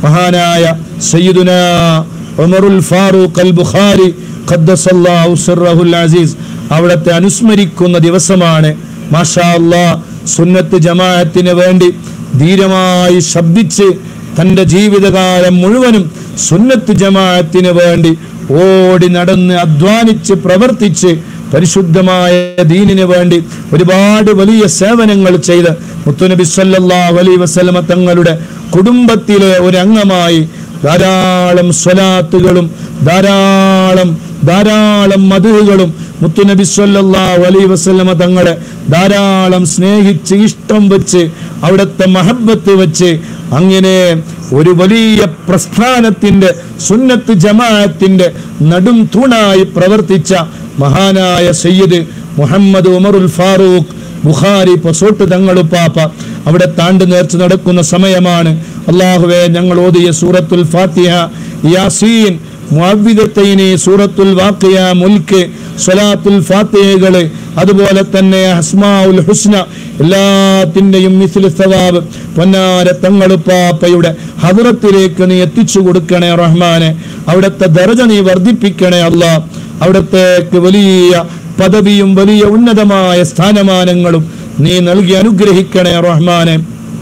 മഹാനായ സയ്യിദുന ഉമറുൽ ഫാറൂഖ് അൽ ബുഖാരി ഖദ്ദസല്ലാഹു സിർറഹുൽ അസീസ് അവിടത്തെ അനുസ്മരിക്കുന്ന ദിവസമാണ് മാഷാ അല്ലാ സുന്നത്ത് ജമാഅത്തിന് വേണ്ടി ധീരമായി ശബ്ദിച്ച് തൻ്റെ ജീവിതകാലം മുഴുവനും സുന്നത്ത് ജമാഅത്തിന് വേണ്ടി ഓടി നടന്ന് അധ്വാനിച്ച് പ്രവർത്തിച്ച് പരിശുദ്ധമായ ദീനിന് വേണ്ടി ഒരുപാട് വലിയ സേവനങ്ങൾ ചെയ്ത് മുത്തുനബി സല്ലല്ലാഹു അലൈഹി വസല്ലമ തങ്ങളുടെ കുടുംബത്തിലെ ഒരു അംഗമായി ധാരാളം സ്വലാത്തുകളും ധാരാളം ധാരാളം മധുകളും മുത്തുനബി സല്ലല്ലാഹു അലൈഹി വസല്ലമ തങ്ങളെ ധാരാളം സ്നേഹിച്ച് ഇഷ്ടം വെച്ച് അവിടുത്തെ മഹബത്ത് വെച്ച് അങ്ങനെ ഒരു വലിയ പ്രസ്ഥാനത്തിന്റെ സുന്നത്ത് ജമാഅത്തിന്റെ നടും തൂണായി പ്രവർത്തിച്ച മഹാനായ സയ്യിദ് മുഹമ്മദ് ഉമറുൽ ഫാറൂഖ് ബുഖാരി പൊസോട്ട് തങ്ങളുപ്പാപ്പ അവിടെ താണ്ട് നേർച്ച് നടക്കുന്ന സമയമാണ് അള്ളാഹുവെ ഞങ്ങൾ ഓതിയ സൂറത്തുൽ ഫാത്തിഹ യാസീൻ മുഅവ്വിദത്തൈനി സൂറത്തുൽ വാഖിയ മുൽക്ക് സ്വലാത്തുൽ ഫാത്തിഹകള് അതുപോലെ തന്നെ ഹസ്മാഉൽ ഹുസ്ന എല്ലാത്തിൻ്റെയും മിസ്ലു സവാബ് പൊന്നാര തങ്ങളുപ്പാപ്പയുടെ ഹദറത്തിലേക്ക് നീ എത്തിച്ചു കൊടുക്കണേ റഹ്മാനെ അവിടുത്തെ ദർജ നീ വർദ്ധിപ്പിക്കണേ അല്ലാ അവിടത്തേക്ക് വലിയ പദവിയും വലിയ ഉന്നതമായ സ്ഥാനമാനങ്ങളും നീ നൽകി അനുഗ്രഹിക്കണേ റഹ്മാനെ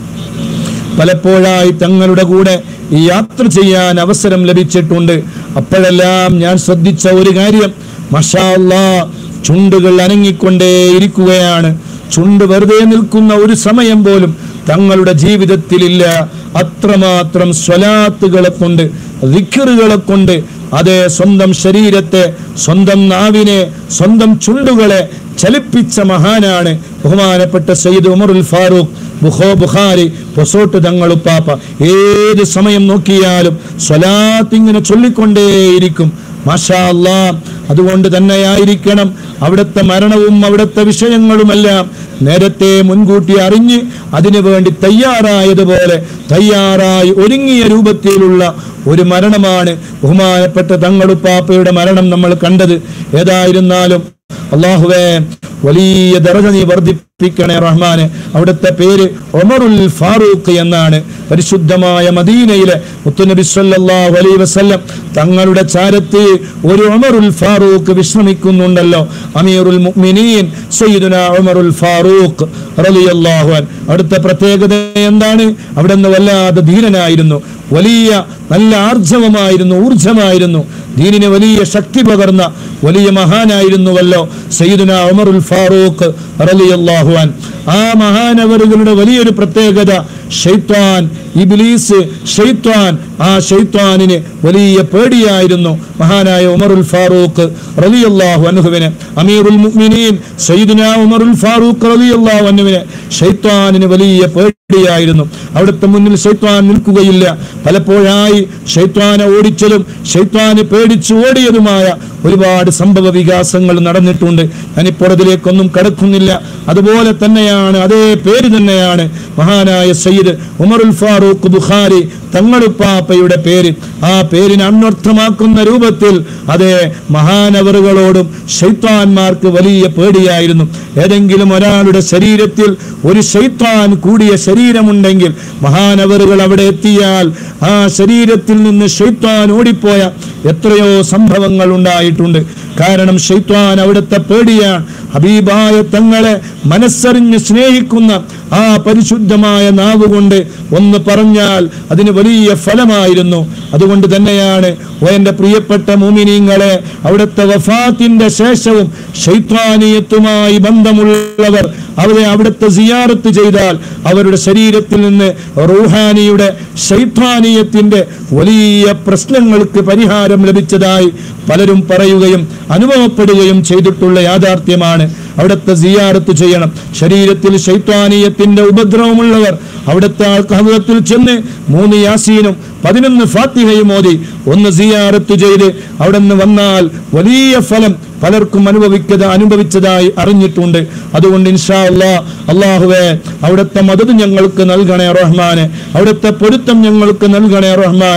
പലപ്പോഴായി തങ്ങളുടെ കൂടെ ഈ യാത്ര ചെയ്യാൻ അവസരം ലഭിച്ചിട്ടുണ്ട് അപ്പോഴെല്ലാം ഞാൻ ശ്രദ്ധിച്ച ഒരു കാര്യം മഷാ അല്ലാ ചുണ്ടുകൾ അനങ്ങിക്കൊണ്ടേ ഇരിക്കുകയാണ് ചുണ്ട് വെറുതെ നിൽക്കുന്ന ഒരു സമയം പോലും തങ്ങളുടെ ജീവിതത്തിലില്ല അത്രമാത്രം സ്വലാത്തുകളെ കൊണ്ട് വിക്കറുകളെ കൊണ്ട് അതേ സ്വന്തം ശരീരത്തെ സ്വന്തം നാവിനെ സ്വന്തം ചുണ്ടുകളെ ചലിപ്പിച്ച മഹാനാണ് ബഹുമാനപ്പെട്ട സയ്യിദ് ഉമറുൽ ഫാറൂഖ് ബുഖോ ബുഖാരി പൊസോട്ട് തങ്ങളുപ്പാപ്പ ഏത് സമയം നോക്കിയാലും സ്വലാത്ത് ഇങ്ങനെ ചൊല്ലിക്കൊണ്ടേയിരിക്കും മാഷാ അല്ലാ അതുകൊണ്ട് തന്നെയായിരിക്കണം അവിടുത്തെ മരണവും അവിടുത്തെ വിഷയങ്ങളുമെല്ലാം നേരത്തെ മുൻകൂട്ടി അറിഞ്ഞ് അതിനു വേണ്ടി തയ്യാറായതുപോലെ തയ്യാറായി ഒരുങ്ങിയ രൂപത്തിലുള്ള ഒരു മരണമാണ് ബഹുമാനപ്പെട്ട തങ്ങളുപ്പാപ്പയുടെ മരണം നമ്മൾ കണ്ടത് ഏതായിരുന്നാലും അള്ളാഹുവേ വലിയ ദറജ നീ വർദ്ധിപ്പിക്കണേ റഹ്മാനെ അവിടുത്തെ പേര് ഒമറുൽ ഫാറൂഖ് എന്നാണ് പരിശുദ്ധമായ മദീനയിലെ മുത്തുനബി സല്ലല്ലാഹു അലൈഹി വസല്ലം തങ്ങളുടെ ചാരത്ത് ഒരു ഒമറുൽ ഫാറൂഖ് വിശ്രമിക്കുന്നുണ്ടല്ലോ അമീറുൽ മുഅ്മിനീൻ സയ്യിദുന ഉമറുൽ ഫാറൂഖ് റളിയല്ലാഹു അൻ അവിടുത്തെ പ്രത്യേകത എന്താണ് അവിടെ നിന്ന് വല്ലാതെ ധീരനായിരുന്നു വലിയ നല്ല ആർജവമായിരുന്നു ഊർജമായിരുന്നു ദീനിന് വലിയ ശക്തി പകർന്ന വലിയ മഹാനായിരുന്നുവല്ലോ സയ്യിദുന ഉമറുൽ ഫാറൂഖ് റളിയല്ലാഹു അൻ ആ മഹാനവറുകളുടെ വലിയൊരു പ്രത്യേകത ഷെയ്ത്താൻ ഇബ്ലീസ് ഷെയ്ത്താൻ ആ ഷെയ്ത്താനിന് വലിയ പേടിയായിരുന്നു മഹാനായ ഉമറുൽ ഫാറൂഖ് റളിയല്ലാഹു അൻഹുവിനെ അമീറുൽ മുഅ്മിനീൻ സയ്യിദുന ഉമറുൽ ഫാറൂഖ് റളിയല്ലാഹു അൻഹുവിനെ ഷെയ്ത്താനിന് വലിയ പേടിയായിരുന്നു അവിടുത്തെ മുന്നിൽ ഷെയ്ത്താൻ നിൽക്കുകയില്ല പലപ്പോഴായി ഷെയ്ത്താനെ ഓടിച്ചതും ഷെയ്ത്താന് പേടിച്ചു ഓടിയതുമായ ഒരുപാട് സംഭവ വികാസങ്ങൾ നടന്നിട്ടുണ്ട് ഞാനിപ്പോൾ അതിലേക്കൊന്നും കടക്കുന്നില്ല അതുപോലെ തന്നെയാണ് അതേ പേര് തന്നെയാണ് മഹാനായ സയ്യിദ് ഉമറുൽ ഫാറൂഖ് ബുഖാരി തങ്ങളുപ്പാപ്പയുടെ പേര് ആ പേരിനെ അന്വർത്ഥമാക്കുന്ന രൂപത്തിൽ അതേ മഹാനവറുകളോടും ഷെയ്ത്താന്മാർക്ക് വലിയ പേടിയായിരുന്നു ഏതെങ്കിലും ഒരാളുടെ ശരീരത്തിൽ ഒരു ഷെയ്ത്താൻ കൂടിയ ശരീരമുണ്ടെങ്കിൽ മഹാനവറുകൾ അവിടെ എത്തിയാൽ ആ ശരീരത്തിൽ നിന്ന് ഷെയ്ത്താൻ ഓടിപ്പോയ എത്രയോ സംഭവങ്ങൾ ഉണ്ടായിട്ടുണ്ട് കാരണം ഷെയ്ത്താൻ അവിടുത്തെ പേടിയാണ് ഹബീബായ തങ്ങളെ മനസ്സറിഞ്ഞ് സ്നേഹിക്കുന്ന ആ പരിശുദ്ധമായ നാവ് കൊണ്ട് ഒന്ന് പറഞ്ഞാൽ അതിന് വലിയ ഫലമായിരുന്നു അതുകൊണ്ട് തന്നെയാണ് ഓ എൻ്റെ പ്രിയപ്പെട്ട മൂമിനീങ്ങളെ അവിടുത്തെ വഫാത്തിന്റെ ശേഷവും ഷൈത്വാനീയത്തുമായി ബന്ധമുള്ളവർ അവരെ അവിടുത്തെ സിയാറത്ത് ചെയ്താൽ അവരുടെ ശരീരത്തിൽ നിന്ന് റൂഹാനിയുടെ ശൈത്വാനീയത്തിന്റെ വലിയ പ്രശ്നങ്ങൾക്ക് പരിഹാരം ലഭിച്ചതായി പലരും പറയുകയും അനുഭവപ്പെടുകയും ചെയ്തിട്ടുള്ള യാഥാർത്ഥ്യമാണ് അവിടുത്തെ സിയാറത്ത് ചെയ്യണം ശരീരത്തിൽ ശൈത്വാനീയത്തിന്റെ ഉപദ്രവമുള്ളവർ അവിടുത്തെ ആൾക്കാഹത്തിൽ ചെന്ന് മൂന്ന് യാസീനും പതിനൊന്ന് ഫാത്തിഹയും മോദി ഒന്ന് സിയാറത്ത് ചെയ്ത് അവിടെ നിന്ന് വന്നാൽ വലിയ ഫലം പലർക്കും അനുഭവിക്കത അനുഭവിച്ചതായി അറിഞ്ഞിട്ടുണ്ട് അതുകൊണ്ട് ഇൻഷാ അല്ലാ അള്ളാഹുവേ അവിടുത്തെ മദത് ഞങ്ങൾക്ക് നൽകണേ റഹ്മാനെ അവിടുത്തെ പൊരുത്തം ഞങ്ങൾക്ക് നൽകണേ റഹ്മാനെ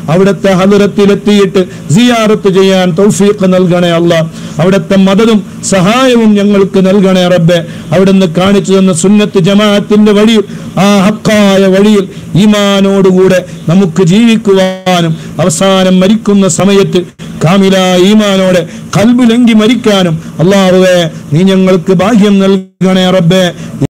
അവിടുത്തെ ഹദുരത്തിലെത്തിയിട്ട് സിയാറത്ത് ചെയ്യാൻ തൗഫീഖ് നൽകണേ അല്ല അവിടുത്തെ മദതും സഹായവും ഞങ്ങൾക്ക് നൽകണേ റബ്ബെ അവിടുന്ന് കാണിച്ചു തന്ന സുന്നത്ത് ജമാഅത്തിന്റെ വഴിയിൽ ആ ഹക്കായ വഴിയിൽ ഈമാനോടുകൂടെ നമുക്ക് ജീവിക്കുവാനും അവസാനം മരിക്കുന്ന സമയത്ത് കാമില ഈമാനോടെ കൽബുലങ്കി മരിക്കാനും അള്ളാഹുവേ നീ ഞങ്ങൾക്ക് ഭാഗ്യം നൽകണേ റബ്ബെ